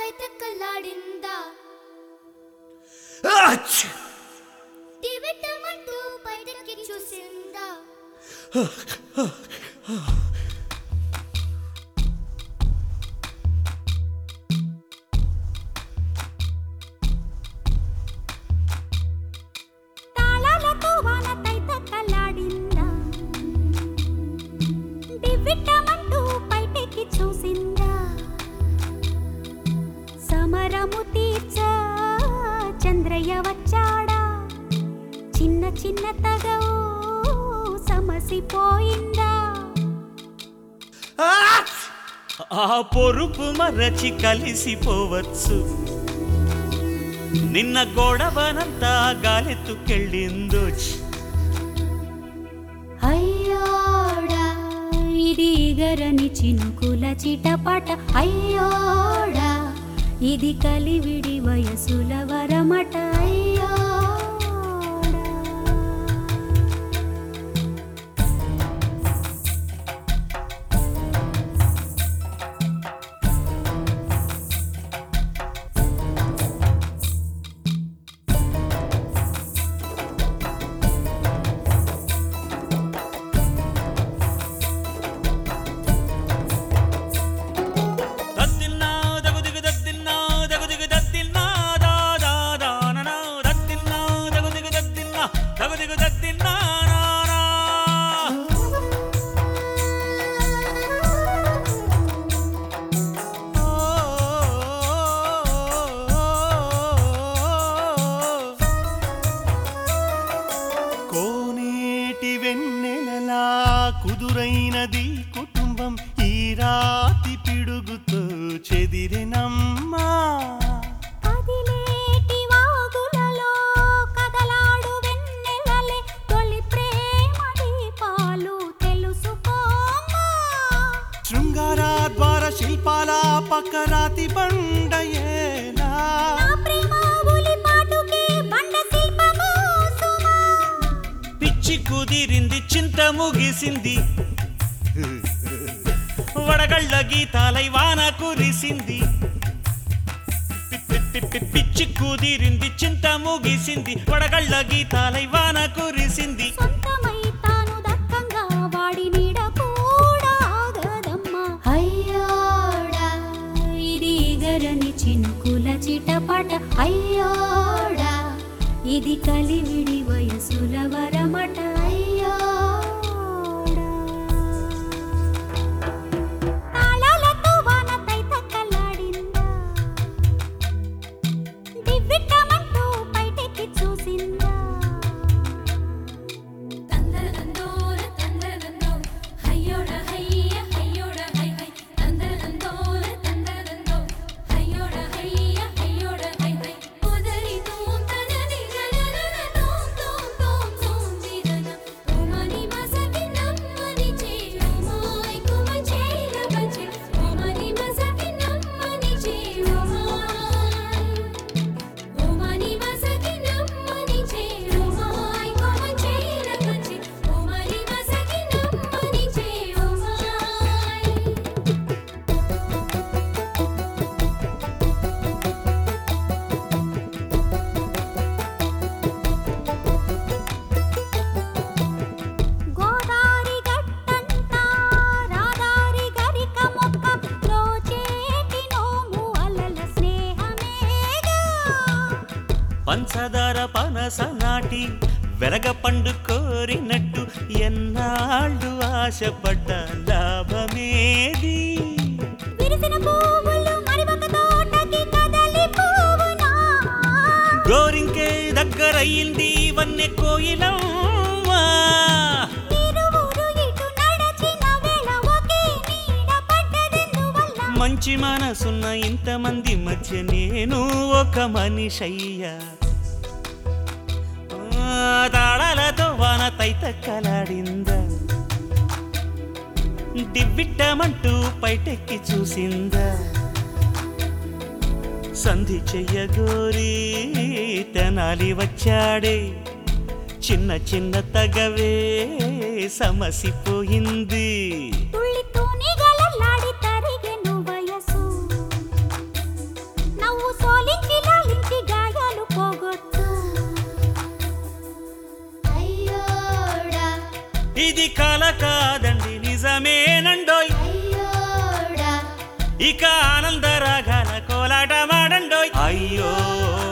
తైతక్కలాడిందా ఆచ్! దివిటమంటూ పైకి చూసిందా తాళాలతో వాన తైతక్కలాడిందా దివ్విట్టమంటూ పైటెక్కి చూసిందా సమరము తీర్చ చంద్రయ్య వచ్చాడా చిన్న చిన్న తగవు సమసిపోయిందా ఆచ్! ఆ పొరుపు మరచి కలిసిపోవచ్చు నిన్న గొడవనంతా గాలెత్తుకెళ్ళిందో అయ్యోడా ఇది గరని చినుకుల చిటపట అయ్యోడా ఇది కలివిడి వయసుల వరమట అయ్యోడా దద్దిల్నా దగుదిగు దద్దిల్నా దగుదిగు దద్దిల్నా దా దా దా ననా దద్దిల్నా దగుదిగు దద్దిల్నా దగుదిగు దద్దిల్నా నా నా కోనేటి వెన్నెలలా కుదురైనది కుటుంబం ఈ రాతి పిడుగుతో చెదిరినమ్మా కదిలేటి వాగులలో కదలాడు వెన్నెలలే తొలి ప్రేమ దీపాలు తెలుసుకోమా శృంగారాద్వార శిల్పాల పక్క రాతి బండయేలా నా ప్రేమ ఉలిపాటుకే బండ శిల్పము సుమా పిచ్చి కుదిరింది చింత ముగిసింది వడగళ్ళ గీతాలై వాన కురిసింది పి- పి- పి- పి- పిచ్చి కుదిరింది చింత ముగిసింది వడగళ్ళ గీతాలై వాన కురిసింది సొంతమై తాను దక్కంగా వాడి నీడ కూడా ఆగదమ్మా అయ్యోడా ఇది గరని చినుకుల చిటపట అయ్యోడా ఇది కలివిడి వయసుల వరమట అయ్యోడా తాళాలతో వాన తైతక్కలాడిందా దివ్విట్టమంటూ పైటెక్కి చూసిందా తందరనందోర తందరనందో హయ్యోడ హయ్య హయ్యోడ హై హై తందరనందోర తందరనందో హయ్యోడ హయ్య హయ్యోడ హై హై ఉదరి తూం తనది గనన తూం తూం తూం తూం దిరన ఓమని మసకి నమ్మని చేరుమాయ్ కుమ చేల బచి ఓమని మసకి నమ్మని చేరుమాయ్ ఓమని మసకి నమ్మని చేరుమాయ్ కొమ చేరగచి ఓమని మసకి నమ్మని చేరుమాయ్ గోదారి గట్టంతా రాదారి గరిక మొక్క లోచేటి నోము అలల స్నేహమేగా పంచదార పనస నాటి వెలగ పండు కోరినట్టు ఎన్నాళ్ళు ఆశపడ్డ లాభమేది విరిసిన పువ్వులు మరి ఒక తోటకి కదలి పువ్వునా గోరింకే దగ్గరయ్యింది వన్నె కోయిలమ్మా ఇరువురు ఇటు నడచిన వేళ ఒకే నీడ పడ్డదెందువల్ల మంచి మనసున్న ఇంతమంది మధ్య నేను ఒక మనిషయ్యా ఆ, తాళాలతో వాన తైతక్కలాడిందా దివ్విట్టమంటూ పైటెక్కి చూసిందా సంధి చెయ్యగోరి తెనాలి వచ్చాడే చిన్న చిన్న తగవే సమసిపోయింది తుళ్ళి తూనిగలల్లాడి తరిగెను వయసు కాదండి నిజమేనండోయ్ అయ్యోడా ఇక ఆనంద రాగాల కోలాట మాడండోయ్ అయ్యో